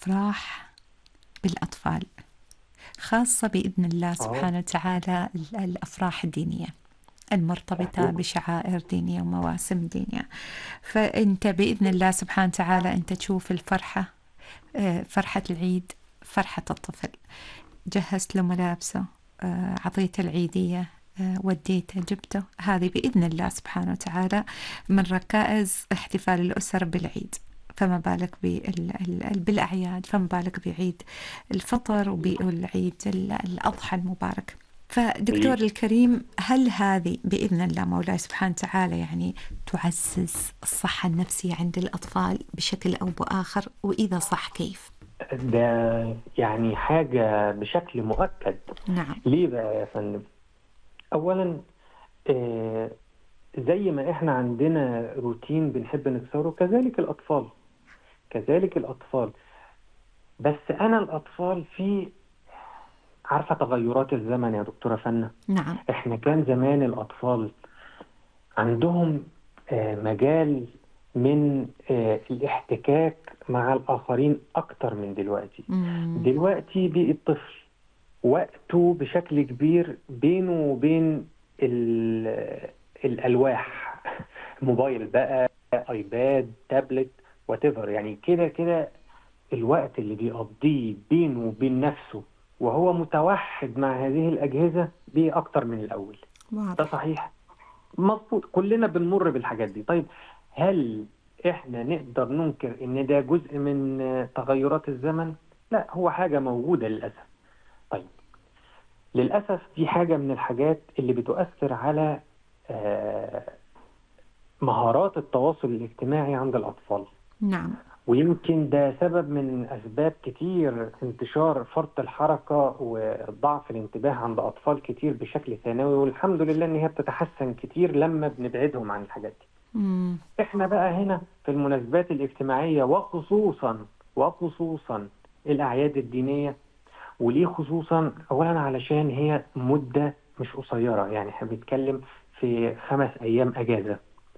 الأفراح بالأطفال خاصة بإذن الله اه سبحانه وتعالى ال- الأفراح الدينية المرتبطة صحيح بشعائر دينية ومواسم دينية فأنت بإذن الله سبحانه وتعالى أنت تشوف الفرحة آه، فرحة العيد فرحة الطفل جهزت له ملابسه آه، عطيته العيدية آه، وديته جبته هذه بإذن الله سبحانه وتعالى من ركائز احتفال الأسر بالعيد فما بالك بال- ال- ال- بالأعياد فما بالك بعيد الفطر وبالعيد ال- الأضحى المبارك فدكتور طيب الكريم هل هذه بإذن الله مولاي سبحانه وتعالى يعني تعزز الصحة النفسية عند الأطفال بشكل أو بآخر وإذا صح كيف؟ ده يعني حاجة بشكل مؤكد نعم ليه بقى يا فندم أولا آه، زي ما احنا عندنا روتين بنحب نكسره كذلك الأطفال كذلك الأطفال بس أنا الأطفال في عارفة تغيرات الزمن يا دكتورة فنة نعم احنا كان زمان الأطفال عندهم آه، مجال من آه، الاحتكاك مع الآخرين أكتر من دلوقتي مم. دلوقتي بقى الطفل وقته بشكل كبير بينه وبين ال- الألواح موبايل بقى ايباد تابلت واتيفر يعني كده كده الوقت اللي بيقضيه بينه وبين نفسه وهو متوحد مع هذه الأجهزة بيه أكتر من الأول ده واضح صحيح مظبوط كلنا بنمر بالحاجات دي طيب هل احنا نقدر ننكر ان ده جزء من آه، تغيرات الزمن لا هو حاجة موجودة للأسف طيب للأسف دي حاجة من الحاجات اللي بتؤثر على آه، مهارات التواصل الاجتماعي عند الأطفال نعم ويمكن ده سبب من أسباب كتير انتشار فرط الحركة وضعف الانتباه عند أطفال كتير بشكل ثانوي والحمد لله إن هي بتتحسن كتير لما بنبعدهم عن الحاجات دي مم. إحنا بقى هنا في المناسبات الاجتماعية وخصوصا وخصوصا الأعياد الدينية وليه خصوصا أولا علشان هي مدة مش قصيرة يعني احنا بنتكلم في خمس أيام أجازة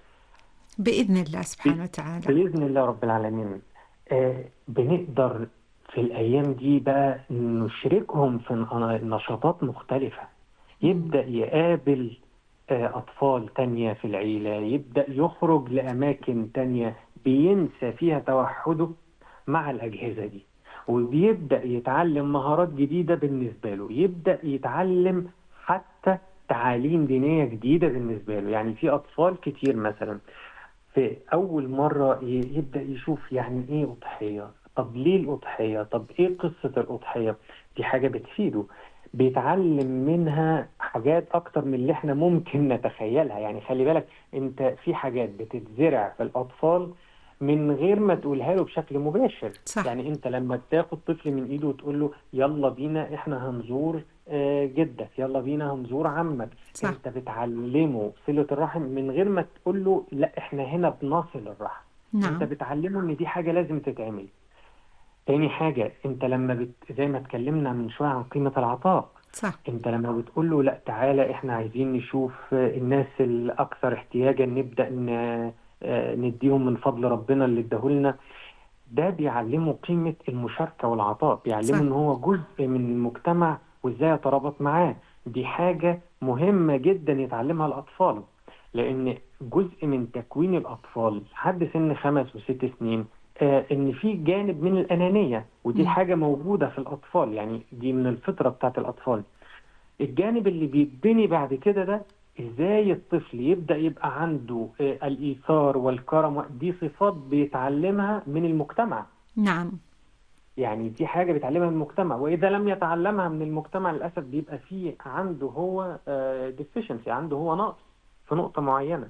بإذن الله سبحانه وتعالى بإذن الله رب العالمين آه بنقدر في الأيام دي بقى نشركهم في ن- نشاطات مختلفة يبدأ يقابل آه أطفال تانية في العيلة يبدأ يخرج لأماكن تانية بينسى فيها توحده مع الأجهزة دي وبيبدأ يتعلم مهارات جديدة بالنسبة له يبدأ يتعلم حتى تعاليم دينية جديدة بالنسبة له يعني في أطفال كتير مثلا في أول مرة ي- يبدأ يشوف يعني إيه أضحية طب ليه الأضحية طب إيه قصة الأضحية دي حاجة بتفيده بيتعلم منها حاجات أكتر من اللي إحنا ممكن نتخيلها يعني خلي بالك أنت في حاجات بتتزرع في الأطفال من غير ما تقولها له بشكل مباشر صح يعني أنت لما تاخد طفل من إيده وتقول له يلا بينا إحنا هنزور آه، جدك يلا بينا هنزور عمك صح انت بتعلمه صلة الرحم من غير ما تقول له لا احنا هنا بنصل الرحم انت نعم بتعلمه ان دي حاجة لازم تتعمل تاني حاجة انت لما بت... زي ما اتكلمنا من شوية عن قيمة العطاء صح انت لما بتقول له لا تعالى احنا عايزين نشوف الناس الاكثر احتياجا نبدأ ن... آه، نديهم من فضل ربنا اللي اداهولنا ده بيعلمه قيمة المشاركة والعطاء بيعلمه صح ان هو جزء من المجتمع وازاي يترابط معاه دي حاجة مهمة جدا يتعلمها الأطفال لأن جزء من تكوين الأطفال لحد سن خمس وست سنين آه إن في جانب من الأنانية ودي مم. حاجة موجودة في الأطفال يعني دي من الفطرة بتاعت الأطفال الجانب اللي بيتبني بعد كده ده ازاي الطفل يبدأ يبقى عنده آه، الإيثار والكرم دي صفات بيتعلمها من المجتمع نعم يعني دي حاجة بيتعلمها من المجتمع وإذا لم يتعلمها من المجتمع للأسف بيبقى فيه عنده هو deficiency عنده هو نقص في نقطة معينة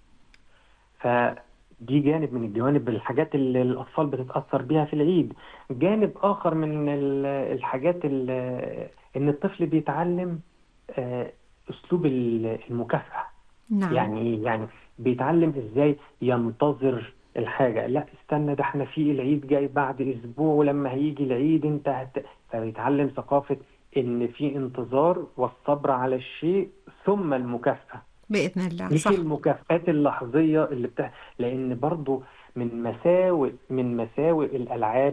فدي جانب من الجوانب الحاجات اللي الأطفال بتتأثر بيها في العيد جانب آخر من ال- الحاجات ال- إن الطفل بيتعلم آه، أسلوب ال- المكافأة نعم يعني ايه يعني بيتعلم ازاي ينتظر الحاجة لا استنى ده احنا في العيد جاي بعد اسبوع ولما هيجي العيد انت هت... فبيتعلم ثقافة ان في انتظار والصبر على الشيء ثم المكافأة بإذن الله مش صح المكافآت اللحظية اللي بتاع لان برضو من مساوئ من مساوئ الالعاب